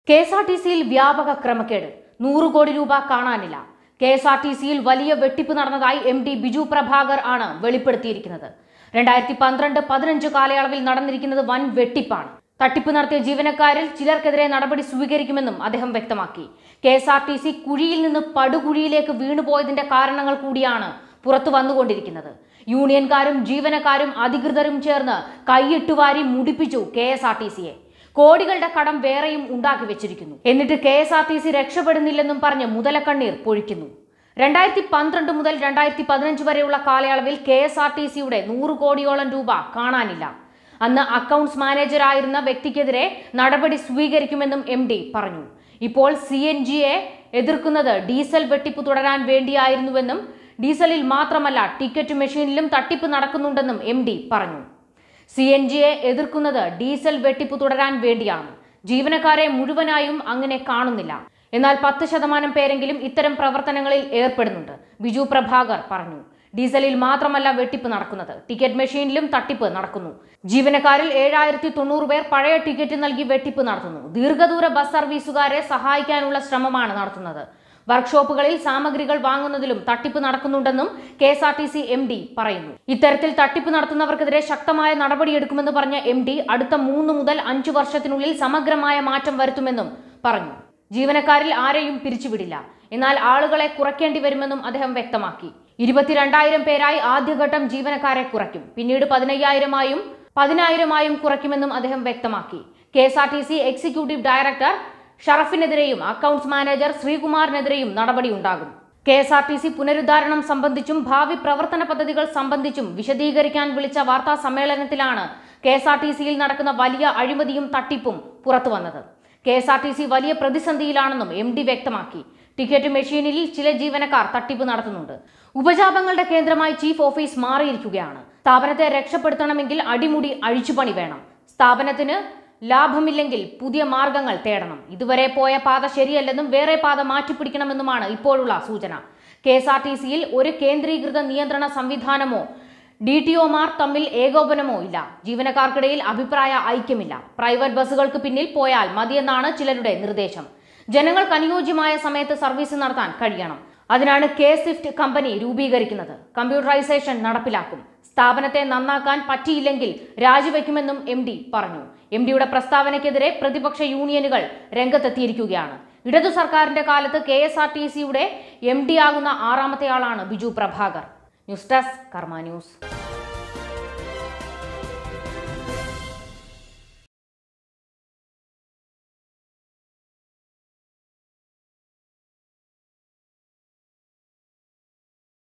K S R T സിയിൽ വ്യാപക ക്രമക്കേട് നൂറ് കോടി രൂപ കാണാനില്ല കെ എസ് ആർ ടി സിയിൽ വലിയ വെട്ടിപ്പ് നടന്നതായി എം ഡി ബിജു പ്രഭാകർ ആണ് വെളിപ്പെടുത്തിയിരിക്കുന്നത് രണ്ടായിരത്തി പന്ത്രണ്ട് പതിനഞ്ച് കാലയളവിൽ നടന്നിരിക്കുന്നത് വൻ വെട്ടിപ്പാണ് തട്ടിപ്പ് നടത്തിയ ജീവനക്കാരിൽ ചിലർക്കെതിരെ നടപടി സ്വീകരിക്കുമെന്നും അദ്ദേഹം വ്യക്തമാക്കി K S R T C കുഴിയിൽ നിന്ന് പടുകുഴിയിലേക്ക് വീണുപോയതിന്റെ കാരണങ്ങൾ കൂടിയാണ് പുറത്തു വന്നുകൊണ്ടിരിക്കുന്നത് യൂണിയൻകാരും ജീവനക്കാരും അധികൃതരും ചേർന്ന് കൈയിട്ടുവാരി മുടിപ്പിച്ചു കെ എസ് ആർ ടി സിയെ കോടികളുടെ കടം വേറെയും ഉണ്ടാക്കി വെച്ചിരിക്കുന്നു എന്നിട്ട് K S R T C രക്ഷപ്പെടുന്നില്ലെന്നും പറഞ്ഞ് മുതലക്കണ്ണീർ പൊഴിക്കുന്നു രണ്ടായിരത്തി പന്ത്രണ്ട് മുതൽ രണ്ടായിരത്തി പതിനഞ്ച് വരെയുള്ള കാലയളവിൽ കെ എസ് ആർ ടി സിയുടെ നൂറ് കോടിയോളം രൂപ കാണാനില്ല അന്ന് അക്കൗണ്ട്സ് മാനേജറായിരുന്ന വ്യക്തിക്കെതിരെ നടപടി സ്വീകരിക്കുമെന്നും എം ഡി പറഞ്ഞു ഇപ്പോൾ സി എൻ ജിയെ എതിർക്കുന്നത് ഡീസൽ വെട്ടിപ്പ് തുടരാൻ വേണ്ടിയായിരുന്നുവെന്നും ഡീസലിൽ മാത്രമല്ല ടിക്കറ്റ് മെഷീനിലും തട്ടിപ്പ് നടക്കുന്നുണ്ടെന്നും എം ഡി പറഞ്ഞു സി എൻ ജിയെ എതിർക്കുന്നത് ഡീസൽ വെട്ടിപ്പ് തുടരാൻ വേണ്ടിയാണ് ജീവനക്കാരെ മുഴുവനായും അങ്ങനെ കാണുന്നില്ല എന്നാൽ പത്ത് ശതമാനം പേരെങ്കിലും ഇത്തരം പ്രവർത്തനങ്ങളിൽ ഏർപ്പെടുന്നുണ്ട് ബിജു പ്രഭാകർ പറഞ്ഞു ഡീസലിൽ മാത്രമല്ല വെട്ടിപ്പ് നടക്കുന്നത് ടിക്കറ്റ് മെഷീനിലും തട്ടിപ്പ് നടക്കുന്നു ജീവനക്കാരിൽ ഏഴായിരത്തി തൊണ്ണൂറ് പേർ പഴയ ടിക്കറ്റ് നൽകി വെട്ടിപ്പ് നടത്തുന്നു ദീർഘദൂര ബസ് സർവീസുകാരെ സഹായിക്കാനുള്ള ശ്രമമാണ് നടത്തുന്നത് വർക്ക്ഷോപ്പുകളിൽ സാമഗ്രികൾ വാങ്ങുന്നതിലും തട്ടിപ്പ് നടക്കുന്നുണ്ടെന്നും K S R T C M D പറയുന്നു ഇത്തരത്തിൽ തട്ടിപ്പ് നടത്തുന്നവർക്കെതിരെ ശക്തമായ നടപടിയെടുക്കുമെന്ന് പറഞ്ഞ എം ഡി അടുത്ത മൂന്ന് മുതൽ അഞ്ചു വർഷത്തിനുള്ളിൽ സമഗ്രമായ മാറ്റം വരുത്തുമെന്നും പറഞ്ഞു ജീവനക്കാരിൽ ആരെയും പിരിച്ചുവിടില്ല എന്നാൽ ആളുകളെ കുറയ്ക്കേണ്ടി വരുമെന്നും അദ്ദേഹം വ്യക്തമാക്കി ഇരുപത്തിരണ്ടായിരം പേരായി ആദ്യഘട്ടം ജീവനക്കാരെ കുറയ്ക്കും പിന്നീട് പതിനയ്യായിരമായും പതിനായിരമായും കുറയ്ക്കുമെന്നും അദ്ദേഹം വ്യക്തമാക്കി K S R T C executive director ഷറഫിനെതിരെയും അക്കൗണ്ട്സ് മാനേജർ ശ്രീകുമാറിനെതിരെയും നടപടിയുണ്ടാകും K S R T C പുനരുദ്ധാരണം സംബന്ധിച്ചും ഭാവി പ്രവർത്തന പദ്ധതികൾ സംബന്ധിച്ചും വിശദീകരിക്കാൻ വിളിച്ച വാർത്താ സമ്മേളനത്തിലാണ് കെ എസ് ആർ ടി സിയിൽ നടക്കുന്ന വലിയ അഴിമതിയും തട്ടിപ്പും പുറത്തു വന്നത് K S R T C വലിയ പ്രതിസന്ധിയിലാണെന്നും എം ഡി വ്യക്തമാക്കി ടിക്കറ്റ് മെഷീനിൽ ചില ജീവനക്കാർ തട്ടിപ്പ് നടത്തുന്നുണ്ട് ഉപജാപങ്ങളുടെ കേന്ദ്രമായി ചീഫ് ഓഫീസ് മാറിയിരിക്കുകയാണ് സ്ഥാപനത്തെ രക്ഷപ്പെടുത്തണമെങ്കിൽ അടിമുടി അഴിച്ചുപണി വേണം സ്ഥാപനത്തിന് ലാഭമില്ലെങ്കിൽ പുതിയ മാർഗങ്ങൾ തേടണം ഇതുവരെ പോയ പാത ശരിയല്ലെന്നും വേറെ പാത മാറ്റിപ്പിടിക്കണമെന്നുമാണ് ഇപ്പോഴുള്ള സൂചന കെ എസ് ആർ ടി സിയിൽ ഒരു കേന്ദ്രീകൃത നിയന്ത്രണ സംവിധാനമോ ഡി ടി ഒമാർ തമ്മിൽ ഏകോപനമോ ഇല്ല ജീവനക്കാർക്കിടയിൽ അഭിപ്രായ ഐക്യമില്ല പ്രൈവറ്റ് ബസ്സുകൾക്ക് പിന്നിൽ പോയാൽ മതിയെന്നാണ് ചിലരുടെ നിർദ്ദേശം ജനങ്ങൾക്ക് അനുയോജ്യമായ സമയത്ത് സർവീസ് നടത്താൻ കഴിയണം അതിനാണ് കെ സ്വിഫ്റ്റ് കമ്പനി രൂപീകരിക്കുന്നത് കമ്പ്യൂട്ടറൈസേഷൻ നടപ്പിലാക്കും സ്ഥാപനത്തെ നന്നാക്കാൻ പറ്റിയില്ലെങ്കിൽ രാജിവെക്കുമെന്നും എം ഡി പറഞ്ഞു എം ഡിയുടെ പ്രസ്താവനയ്ക്കെതിരെ പ്രതിപക്ഷ യൂണിയനുകൾ രംഗത്തെത്തിയിരിക്കുകയാണ് ഇടതു സർക്കാരിന്റെ കാലത്ത് കെ എസ് ആർ ടി സിയുടെ എം ഡി ആകുന്ന ആറാമത്തെ ആളാണ് Biju Prabhakar news desk Karma news